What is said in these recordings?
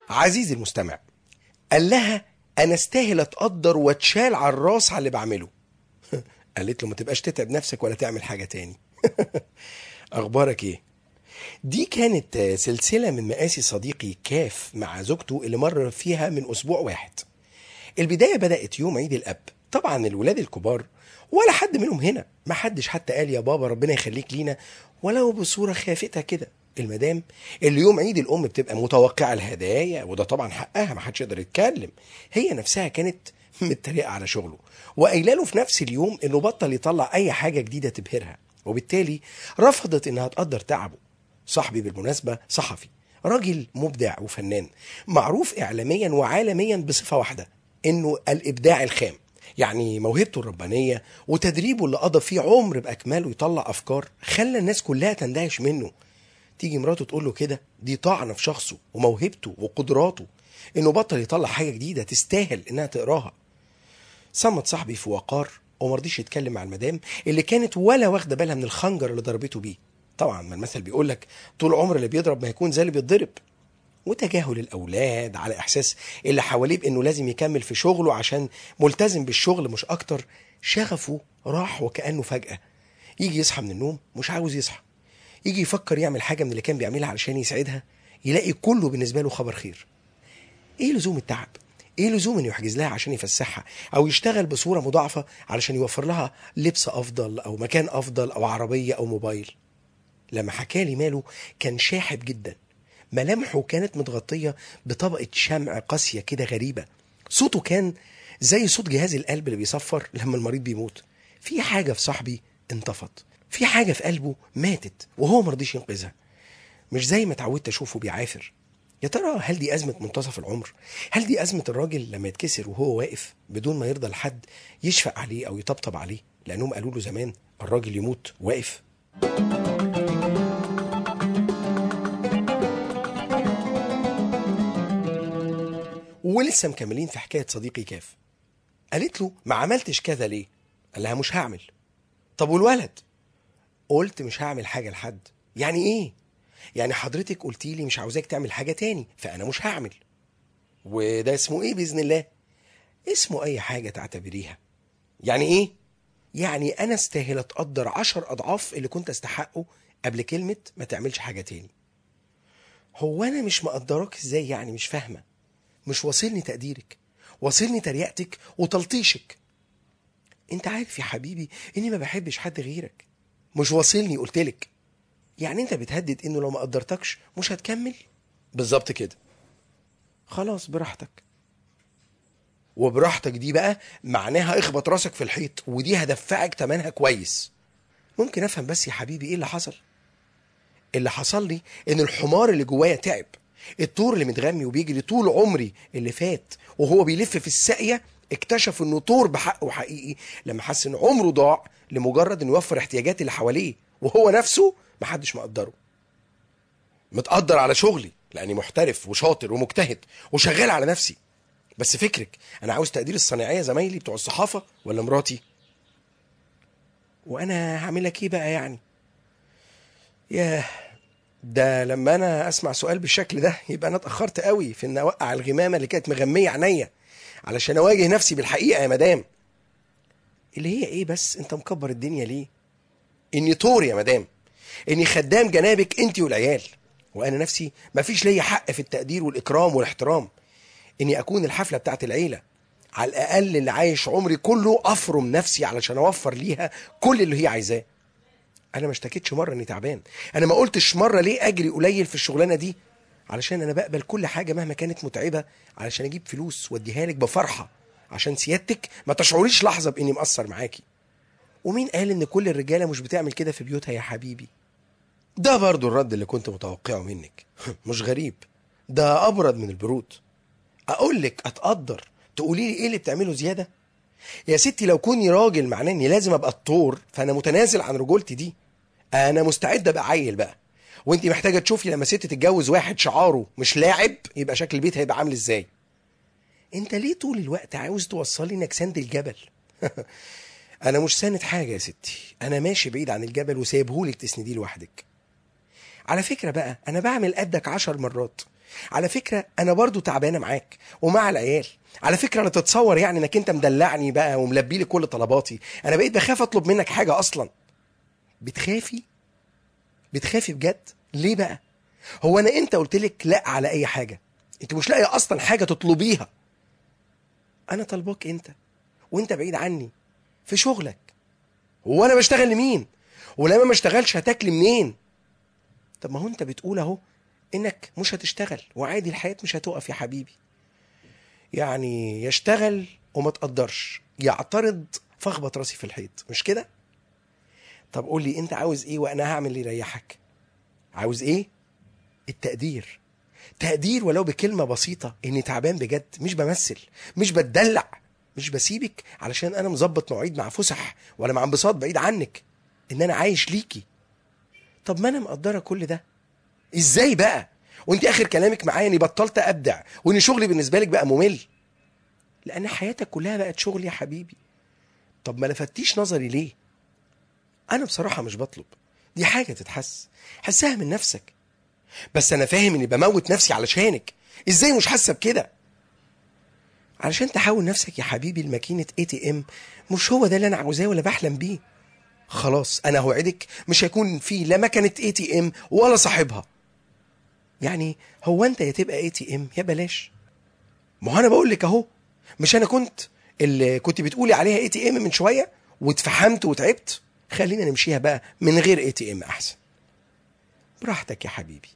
عزيزي المستمع قال لها انا استاهل اتقدر واتشال على الراس على اللي بعمله قالت له ما تبقاش تتعب نفسك ولا تعمل حاجه تاني اخبارك ايه دي كانت سلسله من مقاسي صديقي كاف مع زوجته اللي مر فيها من اسبوع واحد البدايه بدات يوم عيد الاب طبعا الولاد الكبار ولا حد منهم هنا ما حدش حتى قال يا بابا ربنا يخليك لينا ولو بصوره خافته كده المدام اللي يوم عيد الام بتبقى متوقعه الهدايا وده طبعا حقها ما حدش يقدر يتكلم هي نفسها كانت متريقه على شغله وقايله له في نفس اليوم انه بطل يطلع اي حاجه جديده تبهرها وبالتالي رفضت انها تقدر تعبه صاحبي بالمناسبه صحفي راجل مبدع وفنان معروف اعلاميا وعالميا بصفه واحده انه الابداع الخام يعني موهبته الربانيه وتدريبه اللي قضى فيه عمر باكمله يطلع افكار خلى الناس كلها تندهش منه تيجي مراته تقول له كده دي طعنه في شخصه وموهبته وقدراته انه بطل يطلع حاجه جديده تستاهل انها تقراها صمت صاحبي في وقار ومرضيش يتكلم مع المدام اللي كانت ولا واخده بالها من الخنجر اللي ضربته بيه طبعا ما المثل بيقول لك طول عمر اللي بيضرب ما يكون زي اللي بيتضرب وتجاهل الاولاد على احساس اللي حواليه بانه لازم يكمل في شغله عشان ملتزم بالشغل مش اكتر شغفه راح وكانه فجاه يجي يصحى من النوم مش عاوز يصحى يجي يفكر يعمل حاجه من اللي كان بيعملها علشان يسعدها يلاقي كله بالنسبه له خبر خير ايه لزوم التعب ايه لزوم انه يحجز لها عشان يفسحها او يشتغل بصوره مضاعفه علشان يوفر لها لبس افضل او مكان افضل او عربيه او موبايل لما حكالي ماله كان شاحب جدا ملامحه كانت متغطيه بطبقه شمع قاسيه كده غريبه صوته كان زي صوت جهاز القلب اللي بيصفر لما المريض بيموت في حاجه في صاحبي انطفت في حاجه في قلبه ماتت وهو مرضيش ينقذها مش زي ما اتعودت اشوفه بيعافر يا ترى هل دي أزمة منتصف العمر؟ هل دي أزمة الراجل لما يتكسر وهو واقف بدون ما يرضى لحد يشفق عليه أو يطبطب عليه؟ لأنهم قالوا له زمان الراجل يموت واقف؟ ولسه مكملين في حكاية صديقي كاف قالت له ما عملتش كذا ليه؟ قال لها مش هعمل طب والولد؟ قلت مش هعمل حاجة لحد يعني ايه؟ يعني حضرتك قلتي لي مش عاوزاك تعمل حاجة تاني فأنا مش هعمل وده اسمه ايه بإذن الله اسمه أي حاجة تعتبريها يعني ايه يعني أنا استاهل أتقدر عشر أضعاف اللي كنت أستحقه قبل كلمة ما تعملش حاجة تاني هو أنا مش مقدراك ازاي يعني مش فاهمة مش واصلني تقديرك واصلني تريقتك وتلطيشك انت عارف يا حبيبي اني ما بحبش حد غيرك مش واصلني قلتلك يعني انت بتهدد انه لو ما قدرتكش مش هتكمل بالظبط كده خلاص براحتك وبراحتك دي بقى معناها اخبط راسك في الحيط ودي هدفعك تمنها كويس ممكن افهم بس يا حبيبي ايه اللي حصل اللي حصل لي ان الحمار اللي جوايا تعب الطور اللي متغمي وبيجري طول عمري اللي فات وهو بيلف في الساقيه اكتشف انه طور بحقه حقيقي لما حس ان عمره ضاع لمجرد انه يوفر احتياجات اللي حواليه وهو نفسه محدش مقدره متقدر على شغلي لاني محترف وشاطر ومجتهد وشغال على نفسي بس فكرك انا عاوز تقدير الصناعيه زمايلي بتوع الصحافه ولا مراتي وانا هعمل لك ايه بقى يعني ياه ده لما انا اسمع سؤال بالشكل ده يبقى انا اتاخرت قوي في ان اوقع الغمامه اللي كانت مغميه عينيا علشان اواجه نفسي بالحقيقه يا مدام اللي هي ايه بس انت مكبر الدنيا ليه اني طور يا مدام اني خدام جنابك انت والعيال وانا نفسي مفيش ليا حق في التقدير والاكرام والاحترام اني اكون الحفله بتاعت العيله على الاقل اللي عايش عمري كله افرم نفسي علشان اوفر ليها كل اللي هي عايزاه انا ما اشتكيتش مره اني تعبان انا ما قلتش مره ليه اجري قليل في الشغلانه دي علشان انا بقبل كل حاجه مهما كانت متعبه علشان اجيب فلوس واديها لك بفرحه عشان سيادتك ما تشعريش لحظه باني مقصر معاكي ومين قال ان كل الرجاله مش بتعمل كده في بيوتها يا حبيبي ده برضو الرد اللي كنت متوقعه منك مش غريب ده ابرد من البرود اقول لك اتقدر تقولي لي ايه اللي بتعمله زياده يا ستي لو كوني راجل معناه اني لازم ابقى الطور فانا متنازل عن رجولتي دي انا مستعد ابقى عيل بقى وانت محتاجه تشوفي لما ست تتجوز واحد شعاره مش لاعب يبقى شكل البيت هيبقى عامل ازاي انت ليه طول الوقت عاوز توصلي انك سند الجبل انا مش ساند حاجه يا ستي انا ماشي بعيد عن الجبل وسايبهولك تسنديه لوحدك على فكره بقى انا بعمل قدك عشر مرات على فكره انا برضو تعبانه معاك ومع العيال على فكره لا تتصور يعني انك انت مدلعني بقى وملبي لي كل طلباتي انا بقيت بخاف اطلب منك حاجه اصلا بتخافي بتخافي بجد ليه بقى هو انا انت قلت لك لا على اي حاجه انت مش لاقيه اصلا حاجه تطلبيها انا طالباك انت وانت بعيد عني في شغلك هو انا بشتغل لمين ولما ما اشتغلش هتاكلي منين طب ما هو انت بتقول اهو انك مش هتشتغل وعادي الحياه مش هتقف يا حبيبي يعني يشتغل وما تقدرش يعترض فاخبط راسي في الحيط مش كده طب قول لي انت عاوز ايه وانا هعمل اللي يريحك عاوز ايه التقدير تقدير ولو بكلمة بسيطة إني تعبان بجد مش بمثل مش بتدلع مش بسيبك علشان أنا مظبط مواعيد مع فسح ولا مع انبساط بعيد عنك إن أنا عايش ليكي طب ما أنا مقدرة كل ده إزاي بقى وأنت آخر كلامك معايا إني بطلت أبدع وإن شغلي بالنسبة لك بقى ممل لأن حياتك كلها بقت شغل يا حبيبي طب ما لفتيش نظري ليه أنا بصراحة مش بطلب دي حاجة تتحس حسها من نفسك بس انا فاهم اني بموت نفسي علشانك ازاي مش حاسه بكده علشان تحول نفسك يا حبيبي لماكينه اي تي ام مش هو ده اللي انا عاوزاه ولا بحلم بيه خلاص انا هوعدك مش هيكون في لا مكنه اي تي ام ولا صاحبها يعني هو انت يا تبقى اي تي ام يا بلاش ما هو انا بقول لك اهو مش انا كنت اللي كنت بتقولي عليها اي تي ام من شويه واتفحمت وتعبت خلينا نمشيها بقى من غير اي تي ام احسن براحتك يا حبيبي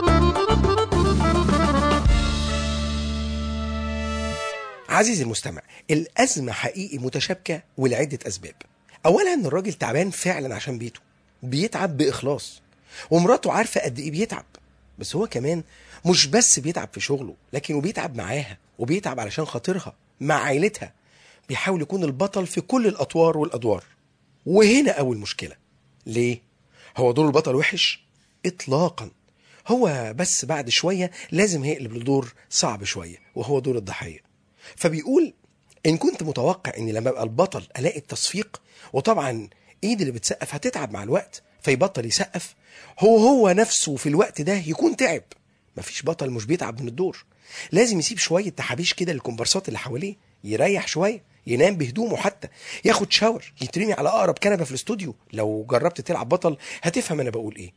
عزيزي المستمع الأزمة حقيقي متشابكة ولعدة أسباب أولا إن الراجل تعبان فعلا عشان بيته بيتعب بإخلاص ومراته عارفة قد إيه بيتعب بس هو كمان مش بس بيتعب في شغله لكن وبيتعب معاها وبيتعب علشان خاطرها مع عيلتها بيحاول يكون البطل في كل الأطوار والأدوار وهنا أول مشكلة ليه؟ هو دور البطل وحش؟ إطلاقا هو بس بعد شوية لازم هيقلب لدور صعب شوية وهو دور الضحية فبيقول إن كنت متوقع إني لما أبقى البطل ألاقي التصفيق وطبعا إيد اللي بتسقف هتتعب مع الوقت فيبطل يسقف هو هو نفسه في الوقت ده يكون تعب مفيش بطل مش بيتعب من الدور لازم يسيب شوية تحابيش كده للكومبارسات اللي حواليه يريح شوية ينام بهدومه حتى ياخد شاور يترمي على أقرب كنبة في الاستوديو لو جربت تلعب بطل هتفهم أنا بقول إيه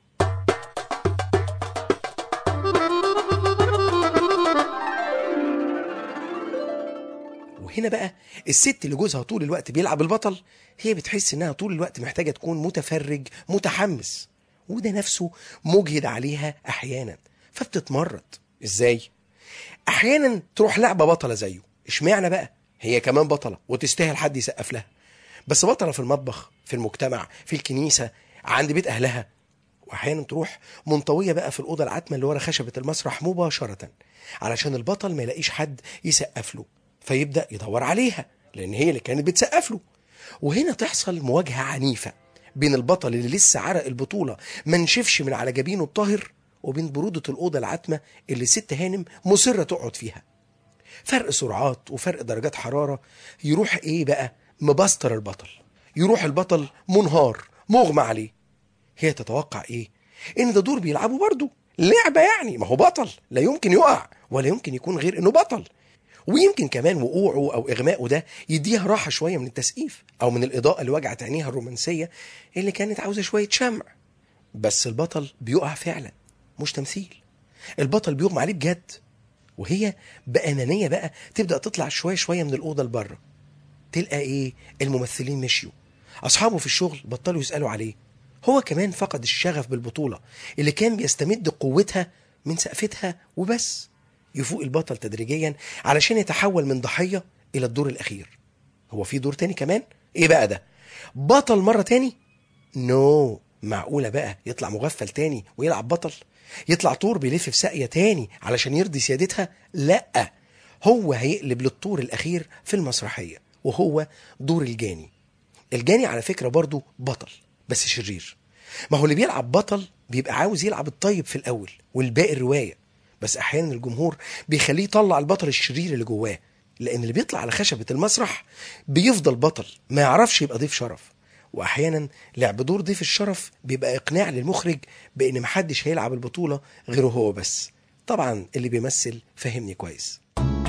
وهنا بقى الست اللي جوزها طول الوقت بيلعب البطل هي بتحس انها طول الوقت محتاجه تكون متفرج متحمس وده نفسه مجهد عليها احيانا فبتتمرد ازاي احيانا تروح لعبه بطله زيه اشمعنى بقى هي كمان بطله وتستاهل حد يسقف لها بس بطله في المطبخ في المجتمع في الكنيسه عند بيت اهلها واحيانا تروح منطويه بقى في الاوضه العتمه اللي ورا خشبه المسرح مباشره علشان البطل ما يلاقيش حد يسقف له فيبدا يدور عليها لان هي اللي كانت بتسقف له وهنا تحصل مواجهه عنيفه بين البطل اللي لسه عرق البطوله ما نشفش من على جبينه الطاهر وبين بروده الاوضه العتمه اللي الست هانم مصره تقعد فيها فرق سرعات وفرق درجات حراره يروح ايه بقى مبستر البطل يروح البطل منهار مغمى عليه هي تتوقع ايه ان ده دور بيلعبه برضه لعبه يعني ما هو بطل لا يمكن يقع ولا يمكن يكون غير انه بطل ويمكن كمان وقوعه او اغمائه ده يديها راحه شويه من التسقيف او من الاضاءه اللي وجعت عينيها الرومانسيه اللي كانت عاوزه شويه شمع بس البطل بيقع فعلا مش تمثيل البطل بيغمى عليه بجد وهي بأنانية بقى تبدأ تطلع شوية شوية من الأوضة لبره تلقى إيه الممثلين مشيوا أصحابه في الشغل بطلوا يسألوا عليه هو كمان فقد الشغف بالبطولة اللي كان بيستمد قوتها من سقفتها وبس يفوق البطل تدريجيا علشان يتحول من ضحية إلى الدور الأخير هو في دور تاني كمان إيه بقى ده بطل مرة تاني نو معقولة بقى يطلع مغفل تاني ويلعب بطل يطلع طور بيلف في ساقية تاني علشان يرضي سيادتها لا هو هيقلب للطور الأخير في المسرحية وهو دور الجاني الجاني على فكرة برضو بطل بس شرير ما هو اللي بيلعب بطل بيبقى عاوز يلعب الطيب في الأول والباقي الرواية بس أحيانا الجمهور بيخليه يطلع البطل الشرير اللي جواه لأن اللي بيطلع على خشبة المسرح بيفضل بطل ما يعرفش يبقى ضيف شرف واحيانا لعب دور ضيف الشرف بيبقى اقناع للمخرج بان محدش هيلعب البطوله غيره هو بس طبعا اللي بيمثل فهمني كويس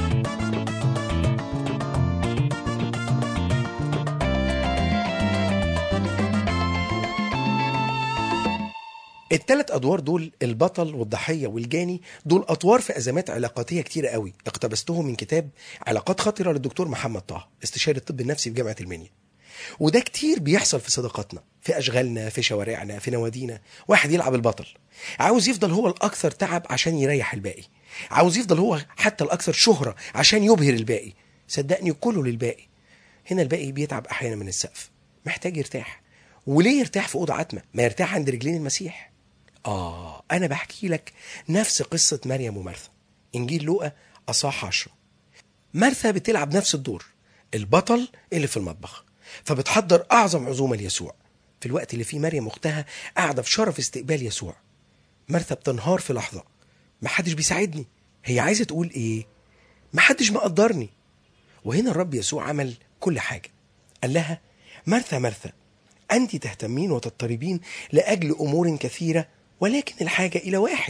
التلات ادوار دول البطل والضحيه والجاني دول اطوار في ازمات علاقاتيه كتيره قوي اقتبستهم من كتاب علاقات خطره للدكتور محمد طه استشاري الطب النفسي بجامعه المنيا وده كتير بيحصل في صداقاتنا في اشغالنا في شوارعنا في نوادينا واحد يلعب البطل عاوز يفضل هو الاكثر تعب عشان يريح الباقي عاوز يفضل هو حتى الاكثر شهره عشان يبهر الباقي صدقني كله للباقي هنا الباقي بيتعب احيانا من السقف محتاج يرتاح وليه يرتاح في اوضه عتمه ما يرتاح عند رجلين المسيح آه أنا بحكي لك نفس قصة مريم ومرثا إنجيل لوقا أصح عشرة مرثا بتلعب نفس الدور البطل اللي في المطبخ فبتحضر أعظم عزومة ليسوع في الوقت اللي فيه مريم أختها قاعدة في شرف استقبال يسوع مرثا بتنهار في لحظة محدش بيساعدني هي عايزة تقول إيه محدش مقدرني وهنا الرب يسوع عمل كل حاجة قال لها مرثا مرثا أنت تهتمين وتضطربين لأجل أمور كثيرة ولكن الحاجة إلى واحد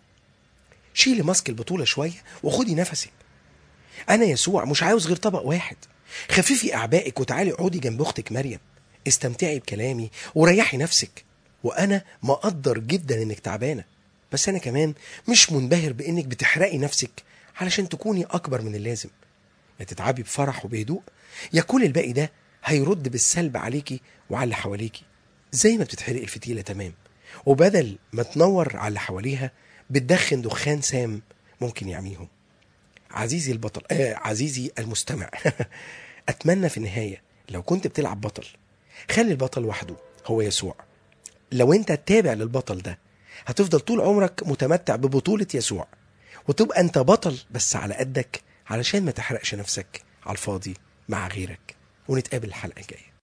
شيلي ماسك البطولة شوية وخدي نفسك أنا يسوع مش عاوز غير طبق واحد خففي أعبائك وتعالي اقعدي جنب أختك مريم استمتعي بكلامي وريحي نفسك وأنا مقدر جدا إنك تعبانة بس أنا كمان مش منبهر بإنك بتحرقي نفسك علشان تكوني أكبر من اللازم يا تتعبي بفرح وبهدوء يا كل الباقي ده هيرد بالسلب عليكي وعلى اللي حواليكي زي ما بتتحرق الفتيلة تمام وبدل ما تنور على اللي حواليها بتدخن دخان سام ممكن يعميهم عزيزي البطل آه عزيزي المستمع أتمنى في النهاية لو كنت بتلعب بطل خلي البطل وحده هو يسوع لو انت تابع للبطل ده هتفضل طول عمرك متمتع ببطولة يسوع وتبقى انت بطل بس على قدك علشان ما تحرقش نفسك على الفاضي مع غيرك ونتقابل الحلقة الجاية